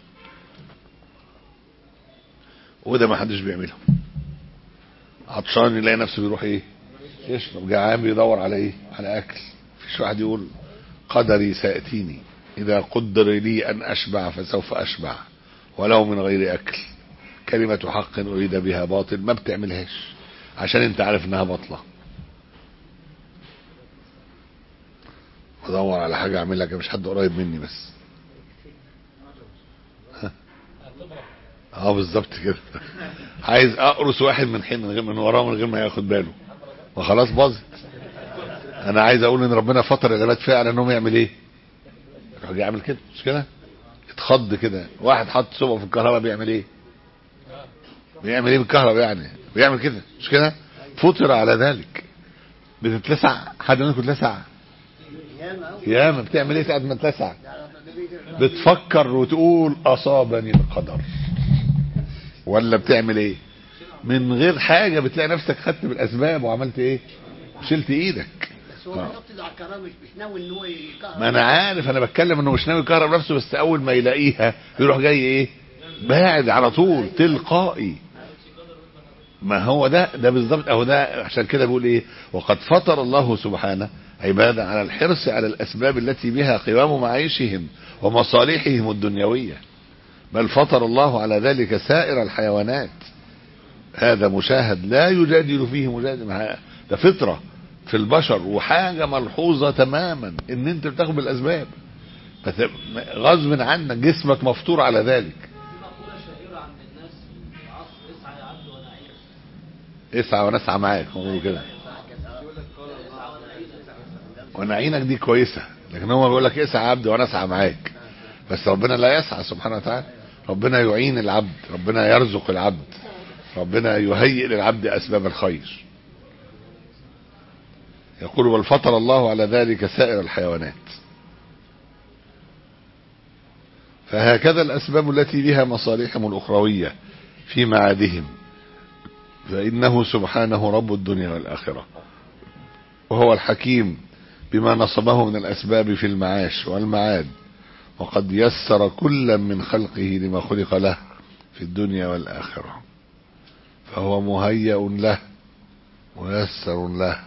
وده ما حدش بيعمله عطشان يلاقي نفسه بيروح ايه يشرب جعان بيدور على ايه على اكل فيش واحد يقول قدري سيأتيني اذا قدر لي ان اشبع فسوف اشبع ولو من غير اكل كلمة حق اريد بها باطل ما بتعملهاش عشان انت عارف انها باطلة بدور على حاجة اعملها كده مش حد قريب مني بس ها؟ اه بالظبط كده عايز اقرص واحد من حين من غير من وراه من غير ما ياخد باله وخلاص باظت انا عايز اقول ان ربنا فطر العباد فعلا انهم يعمل ايه يروح جاي يعمل كده مش كده اتخض كده واحد حط صبعه في الكهرباء بيعمل ايه بيعمل ايه بالكهرباء يعني بيعمل كده مش كده فطر على ذلك بتتلسع حد منكم اتلسع ياما أوي. ياما بتعمل ايه ساعه ما تلسع ده- ده بيجي- بتفكر وتقول اصابني القدر ولا بتعمل ايه من غير حاجه بتلاقي نفسك خدت بالاسباب وعملت ايه شلت ايدك بس هو بيحط ايده على الكهرباء مش مش ناوي ان هو يكهرب ما انا عارف انا بتكلم انه مش ناوي يكهرب نفسه بس اول ما يلاقيها يروح جاي ايه باعد على طول تلقائي ما هو ده ده بالظبط اهو ده عشان كده بيقول ايه وقد فطر الله سبحانه عباده على الحرص على الاسباب التي بها قوام معيشهم ومصالحهم الدنيويه بل فطر الله على ذلك سائر الحيوانات هذا مشاهد لا يجادل فيه مجادل مع- ده فطره في البشر وحاجه ملحوظه تماما ان انت بتاخد بالاسباب فت- غصب عنك جسمك مفطور على ذلك اسعى ونسعى معاك هم بيقولوا كده ونعينك دي كويسه لكن هو بيقول لك اسعى يا عبد وانا اسعى معاك بس ربنا لا يسعى سبحانه وتعالى ربنا يعين العبد ربنا يرزق العبد ربنا يهيئ للعبد اسباب الخير يقول بل فطر الله على ذلك سائر الحيوانات فهكذا الاسباب التي بها مصالحهم الاخرويه في معادهم فانه سبحانه رب الدنيا والاخره وهو الحكيم بما نصبه من الاسباب في المعاش والمعاد وقد يسر كلا من خلقه لما خلق له في الدنيا والاخره فهو مهيأ له ميسر له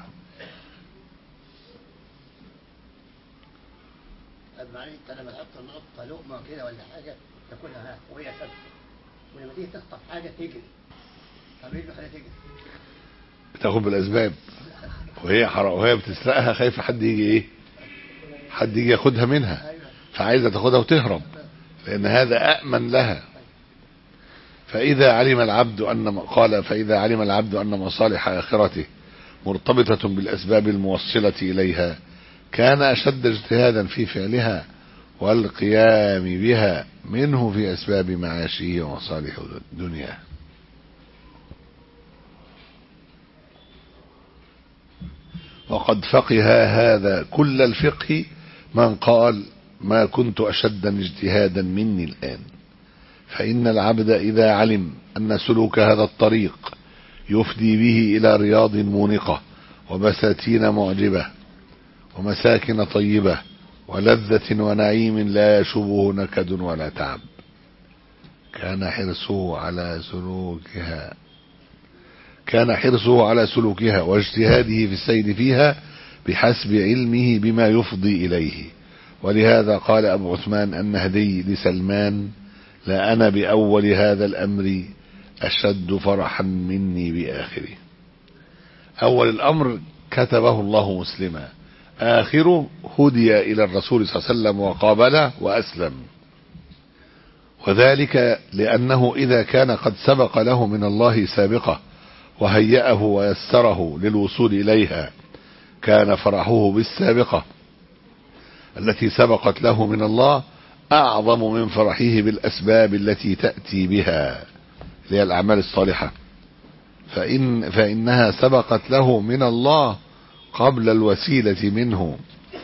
طب معلش انت لما تحط النقطه لقمه كده ولا حاجه تاكلها ها وهي ثابته ولما تيجي تخطف حاجه تجري طب ايه اللي خليها تجري؟ بتاخد بالاسباب وهي حرام وهي بتسرقها خايفه حد يجي ايه حد يجي ياخدها منها ايوه فعايزه تاخدها وتهرب لان هذا امن لها فاذا علم العبد ان قال فاذا علم العبد ان مصالح اخرته مرتبطه بالاسباب الموصله اليها كان اشد اجتهادا في فعلها والقيام بها منه في اسباب معاشه ومصالح دنياه وقد فقه هذا كل الفقه من قال ما كنت أشدا اجتهادا مني الآن فإن العبد إذا علم أن سلوك هذا الطريق يفدي به إلى رياض مونقة وبساتين معجبة ومساكن طيبة ولذة ونعيم لا يشوبه نكد ولا تعب كان حرصه على سلوكها كان حرصه على سلوكها واجتهاده في السير فيها بحسب علمه بما يفضي إليه ولهذا قال أبو عثمان النهدي لسلمان لا أنا بأول هذا الأمر أشد فرحا مني بآخره أول الأمر كتبه الله مسلما آخره هدي إلى الرسول صلى الله عليه وسلم وقابله وأسلم وذلك لأنه إذا كان قد سبق له من الله سابقة وهيأه ويسره للوصول إليها كان فرحه بالسابقة التي سبقت له من الله أعظم من فرحه بالأسباب التي تأتي بها اللي هي الأعمال الصالحة فإن فإنها سبقت له من الله قبل الوسيلة منه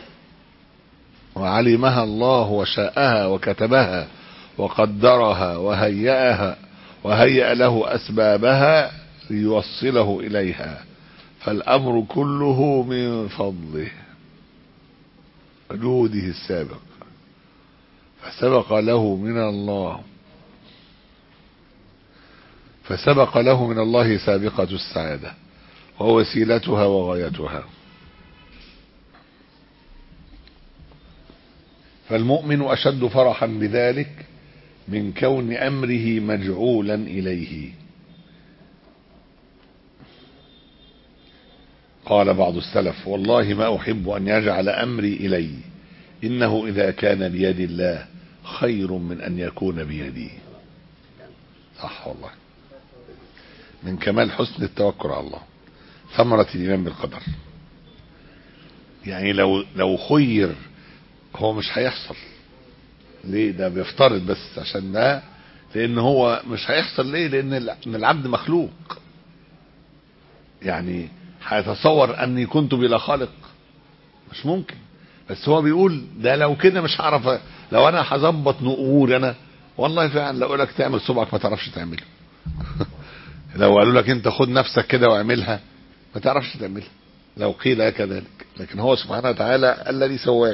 وعلمها الله وشاءها وكتبها وقدرها وهيأها وهيأ له أسبابها ليوصله إليها فالأمر كله من فضله جوده السابق فسبق له من الله فسبق له من الله سابقة السعادة ووسيلتها وغايتها فالمؤمن أشد فرحا بذلك من كون أمره مجعولا إليه قال بعض السلف والله ما أحب أن يجعل أمري إلي إنه إذا كان بيد الله خير من أن يكون بيدي صح والله من كمال حسن التوكل على الله ثمرة الإيمان بالقدر يعني لو لو خير هو مش هيحصل ليه ده بيفترض بس عشان ده لان هو مش هيحصل ليه لان ال- إن العبد مخلوق يعني هيتصور اني كنت بلا خالق مش ممكن بس هو بيقول ده لو كده مش هعرف أ- لو انا هظبط نقور انا والله فعلا لو لك تعمل صبعك ما تعرفش تعمله لو قالوا لك انت خد نفسك كده واعملها ما تعرفش تعملها لو قيل كذلك لكن هو سبحانه وتعالى الذي سواك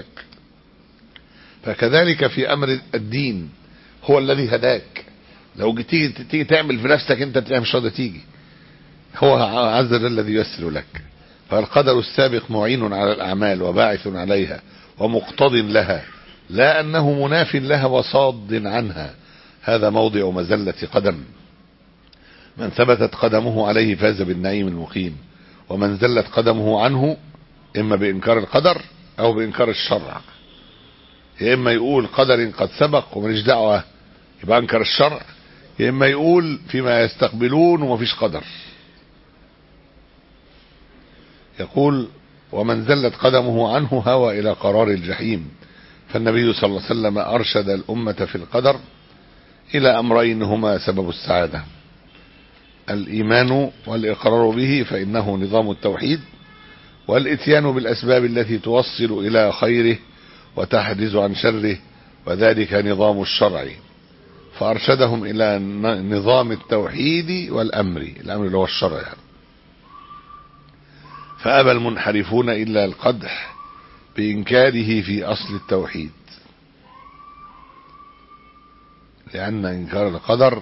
فكذلك في امر الدين هو الذي هداك لو تيجي تيجي تعمل في نفسك انت تلاقيها مش راضي تيجي هو عز وجل الذي ييسر لك فالقدر السابق معين على الاعمال وباعث عليها ومقتض لها لا انه مناف لها وصاد عنها هذا موضع مزله قدم من ثبتت قدمه عليه فاز بالنعيم المقيم ومن زلت قدمه عنه اما بانكار القدر او بانكار الشرع يا اما يقول قدر قد سبق وماليش دعوه يبقى انكر الشرع يا اما يقول فيما يستقبلون ومفيش قدر يقول ومن زلت قدمه عنه هوى الى قرار الجحيم فالنبي صلى الله عليه وسلم ارشد الامه في القدر الى امرين هما سبب السعاده الايمان والاقرار به فانه نظام التوحيد والاتيان بالاسباب التي توصل الى خيره وتحجز عن شره وذلك نظام الشرع فارشدهم الى ن- نظام التوحيد والامر الامر اللي هو الشرع يعني. فابى المنحرفون الا القدح بانكاره في اصل التوحيد لان انكار القدر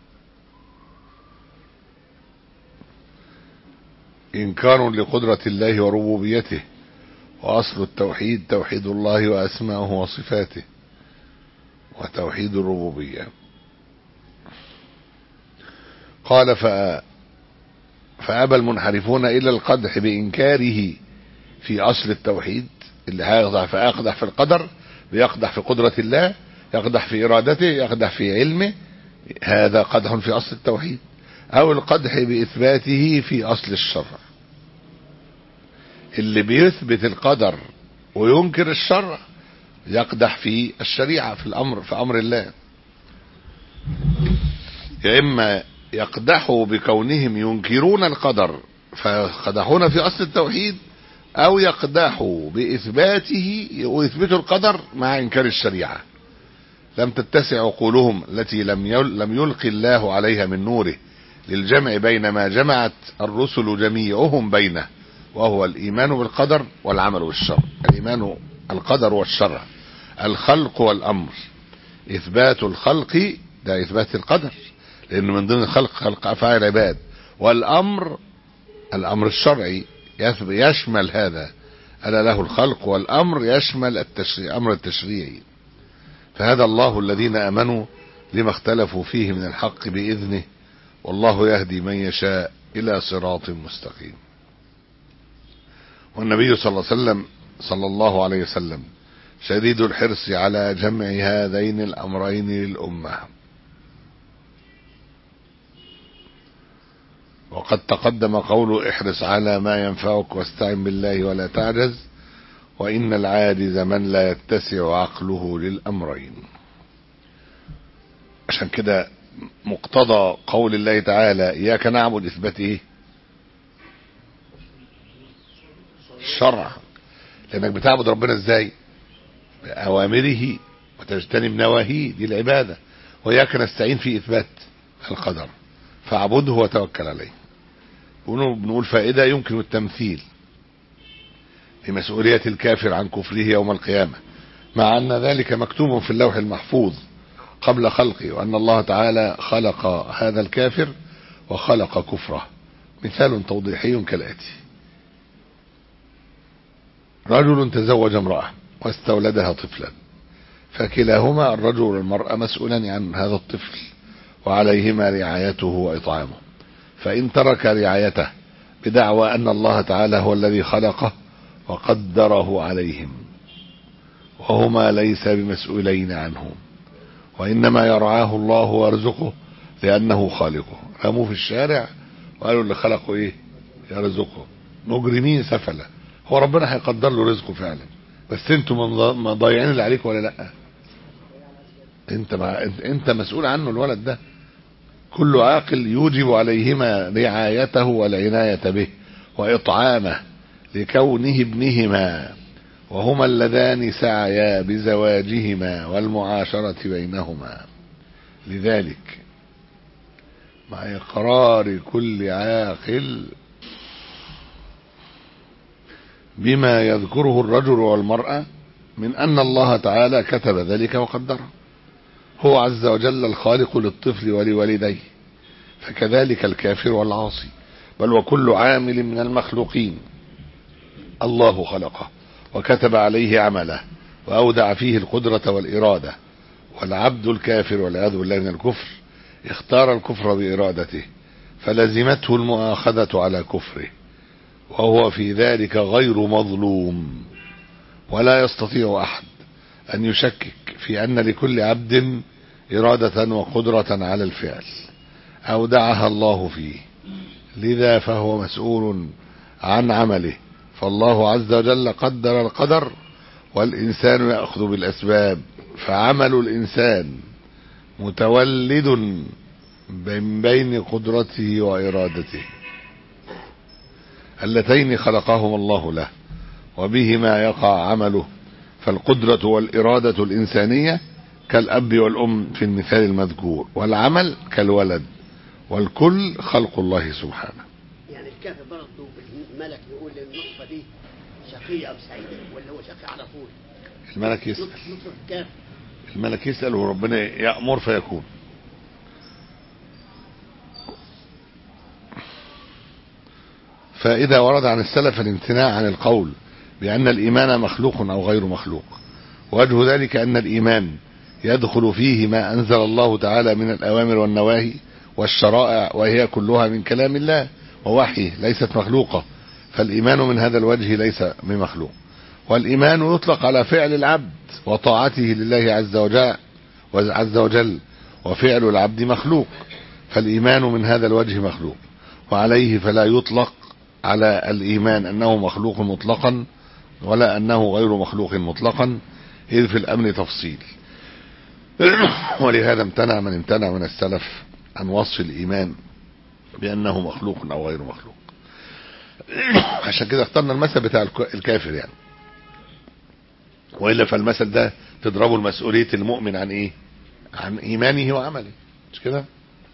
انكار لقدره الله وربوبيته واصل التوحيد توحيد الله واسماءه وصفاته وتوحيد الربوبيه قال ف فابى المنحرفون الا القدح بانكاره في اصل التوحيد اللي هيقدح فيقدح في القدر بيقدح في قدره الله يقدح في ارادته يقدح في علمه هذا قدح في اصل التوحيد او القدح باثباته في اصل الشرع اللي بيثبت القدر وينكر الشرع يقدح في الشريعة في الأمر في أمر الله يا إما يقدحوا بكونهم ينكرون القدر فيقدحون في أصل التوحيد أو يقدحوا بإثباته ويثبتوا القدر مع إنكار الشريعة لم تتسع عقولهم التي لم يل لم يلقي الله عليها من نوره للجمع بين ما جمعت الرسل جميعهم بينه وهو الإيمان بالقدر والعمل بالشرع الإيمان القدر والشرع الخلق والأمر إثبات الخلق ده إثبات القدر لأن من ضمن الخلق خلق أفعال العباد والأمر الأمر الشرعي يثب- يشمل هذا ألا له الخلق والأمر يشمل التشريع أمر التشريعي فهذا الله الذين آمنوا لما اختلفوا فيه من الحق بإذنه والله يهدي من يشاء إلى صراط مستقيم والنبي صلى الله عليه وسلم صلى الله عليه وسلم شديد الحرص على جمع هذين الأمرين للأمة وقد تقدم قول احرص على ما ينفعك واستعن بالله ولا تعجز وإن العاجز من لا يتسع عقله للأمرين عشان كده مقتضى قول الله تعالى إياك نعبد إثبات إيه الشرع لأنك بتعبد ربنا إزاي بأوامره وتجتنب نواهيه دي العبادة وإياك نستعين في إثبات القدر فاعبده وتوكل عليه بنقول بنقول فائدة يمكن التمثيل لمسؤولية الكافر عن كفره يوم القيامة مع أن ذلك مكتوب في اللوح المحفوظ قبل خلقه وأن الله تعالى خلق هذا الكافر وخلق كفره مثال توضيحي كالآتي رجل تزوج امرأة واستولدها طفلا فكلاهما الرجل والمرأة مسؤولان عن هذا الطفل وعليهما رعايته وإطعامه فإن ترك رعايته بدعوى أن الله تعالى هو الذي خلقه وقدره عليهم وهما ليس بمسؤولين عنه وإنما يرعاه الله ويرزقه لأنه خالقه رموه في الشارع وقالوا اللي خلقه ايه يرزقه مجرمين سفلة هو ربنا هيقدر له رزقه فعلا بس انتوا من- ما ضايعين اللي عليك ولا لا انت ما انت, انت مسؤول عنه الولد ده كل عاقل يوجب عليهما رعايته والعناية به وإطعامه لكونه ابنهما وهما اللذان سعيا بزواجهما والمعاشرة بينهما لذلك مع إقرار كل عاقل بما يذكره الرجل والمرأة من أن الله تعالى كتب ذلك وقدره هو عز وجل الخالق للطفل ولوالديه فكذلك الكافر والعاصي بل وكل عامل من المخلوقين الله خلقه وكتب عليه عمله وأودع فيه القدرة والإرادة والعبد الكافر والعياذ بالله من الكفر اختار الكفر بإرادته فلزمته المؤاخذة على كفره وهو في ذلك غير مظلوم ولا يستطيع أحد أن يشكك في أن لكل عبد إرادة وقدرة على الفعل أودعها الله فيه لذا فهو مسؤول عن عمله فالله عز وجل قدر القدر والإنسان يأخذ بالأسباب فعمل الإنسان متولد من بين قدرته وإرادته اللتين خلقهما الله له وبهما يقع عمله فالقدرة والإرادة الإنسانية كالأب والأم في المثال المذكور والعمل كالولد والكل خلق الله سبحانه يعني الكافر برضه الملك يقول النطفه دي شقيه او سعيده ولا هو شقي على طول الملك يسأل نطفه نطفة الكافر الملك يسأل وربنا يأمر فيكون فإذا ورد عن السلف الامتناع عن القول بأن الإيمان مخلوق أو غير مخلوق وجه ذلك أن الإيمان يدخل فيه ما أنزل الله تعالى من الأوامر والنواهي والشرائع وهي كلها من كلام الله ووحيه ليست مخلوقة فالإيمان من هذا الوجه ليس بمخلوق والإيمان يطلق على فعل العبد وطاعته لله عز وجل عز وجل وفعل العبد مخلوق فالإيمان من هذا الوجه مخلوق وعليه فلا يطلق على الإيمان أنه مخلوق مطلقا ولا أنه غير مخلوق مطلقا إذ في الأمر تفصيل ولهذا امتنع من امتنع من السلف عن وصف الإيمان بأنه مخلوق أو غير مخلوق عشان كده اخترنا المثل بتاع الك- الكافر يعني وإلا فالمثل ده تضربه المسؤولية المؤمن عن إيه عن إيمانه وعمله مش كده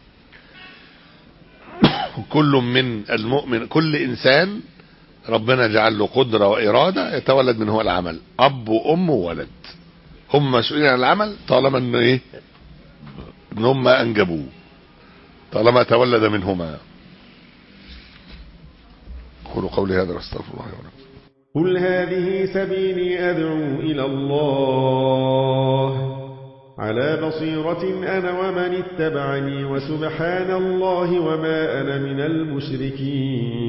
كل من المؤمن كل إنسان ربنا جعل له قدرة وإرادة يتولد منه العمل أب وأم وولد هم مسؤولين عن العمل طالما إن إيه إن هم أنجبوه طالما تولد منهما قولوا قولي هذا واستغفر الله ولكم قل هذه سبيلي أدعو إلى الله على بصيرة أنا ومن اتبعني وسبحان الله وما أنا من المشركين